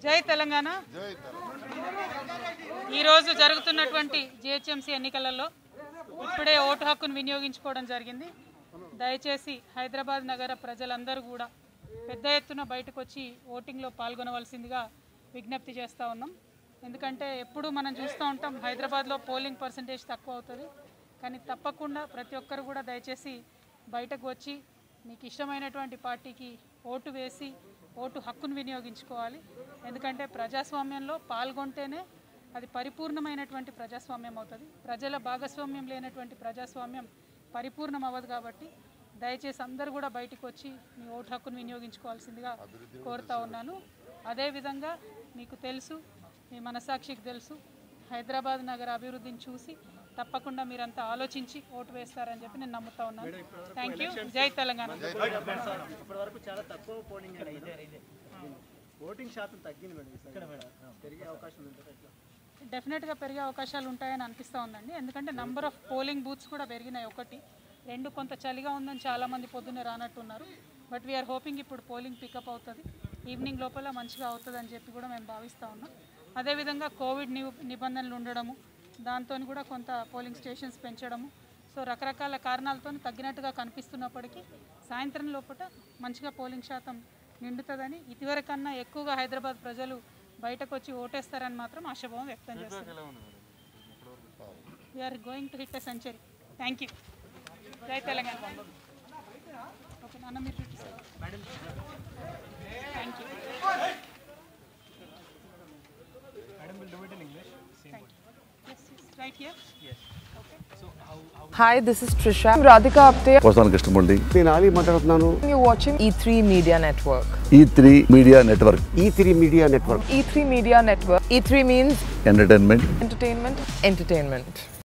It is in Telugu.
జై తెలంగాణ ఈరోజు జరుగుతున్నటువంటి జిహెచ్ఎంసీ ఎన్నికలలో ఇప్పుడే ఓటు హక్కును వినియోగించుకోవడం జరిగింది దయచేసి హైదరాబాద్ నగర ప్రజలందరూ కూడా పెద్ద ఎత్తున బయటకు వచ్చి ఓటింగ్లో పాల్గొనవలసిందిగా విజ్ఞప్తి చేస్తూ ఉన్నాం ఎందుకంటే ఎప్పుడు మనం చూస్తూ ఉంటాం హైదరాబాద్లో పోలింగ్ పర్సంటేజ్ తక్కువ అవుతుంది కానీ తప్పకుండా ప్రతి ఒక్కరు కూడా దయచేసి బయటకు వచ్చి మీకు ఇష్టమైనటువంటి పార్టీకి ఓటు వేసి ఓటు హక్కును వినియోగించుకోవాలి ఎందుకంటే ప్రజాస్వామ్యంలో పాల్గొంటేనే అది పరిపూర్ణమైనటువంటి ప్రజాస్వామ్యం అవుతుంది ప్రజల భాగస్వామ్యం లేనటువంటి ప్రజాస్వామ్యం పరిపూర్ణం అవ్వదు కాబట్టి దయచేసి అందరూ కూడా బయటకు వచ్చి మీ ఓటు హక్కును వినియోగించుకోవాల్సిందిగా కోరుతా ఉన్నాను అదేవిధంగా మీకు తెలుసు మీ మనసాక్షికి తెలుసు హైదరాబాద్ నగర అభివృద్ధిని చూసి తప్పకుండా మీరంతా ఆలోచించి ఓటు వేస్తారని చెప్పి నేను నమ్ముతా ఉన్నాను థ్యాంక్ యూ జై తెలంగాణ ఇప్పటి వరకు చాలా తక్కువ పోలింగ్ మేడం ఓటింగ్ శాతం తగ్గింది మేడం ఇక్కడ మేడం పెరిగే అవకాశం ఉంటుంది ఎట్లా డెఫినెట్గా పెరిగే అవకాశాలు ఉంటాయని అనిపిస్తూ ఉందండి ఎందుకంటే నంబర్ ఆఫ్ పోలింగ్ బూత్స్ కూడా పెరిగినాయి ఒకటి రెండు కొంత చలిగా ఉందని చాలామంది పొద్దున్నే రానట్టున్నారు బట్ వీఆర్ హోపింగ్ ఇప్పుడు పోలింగ్ పికప్ అవుతుంది ఈవినింగ్ లోపల మంచిగా అవుతుంది అని చెప్పి కూడా మేము భావిస్తూ ఉన్నాం అదేవిధంగా కోవిడ్ ని నిబంధనలు ఉండడము దాంతో కూడా కొంత పోలింగ్ స్టేషన్స్ పెంచడము సో రకరకాల కారణాలతో తగ్గినట్టుగా కనిపిస్తున్నప్పటికీ సాయంత్రం లోపల మంచిగా పోలింగ్ శాతం నిండుతుందని ఇదివరకన్నా ఎక్కువగా హైదరాబాద్ ప్రజలు బయటకు వచ్చి ఓటేస్తారని మాత్రం ఆశాభావం వ్యక్తం చేస్తారు we're going to hit a century thank you జై తెలంగాణ ఓకే నాన్న మీరు చూపిస్తారు thank you madam will do it in English thank you right here Hi, this is Trisha. I'm Radhika Apte. వస్తాను కృష్ణమూర్తి నేను ఆలీ మాట్లాడుతున్నాను You're watching E3 Media Network. E three media network E three media network E3 Media Network. E3 means entertainment entertainment, entertainment.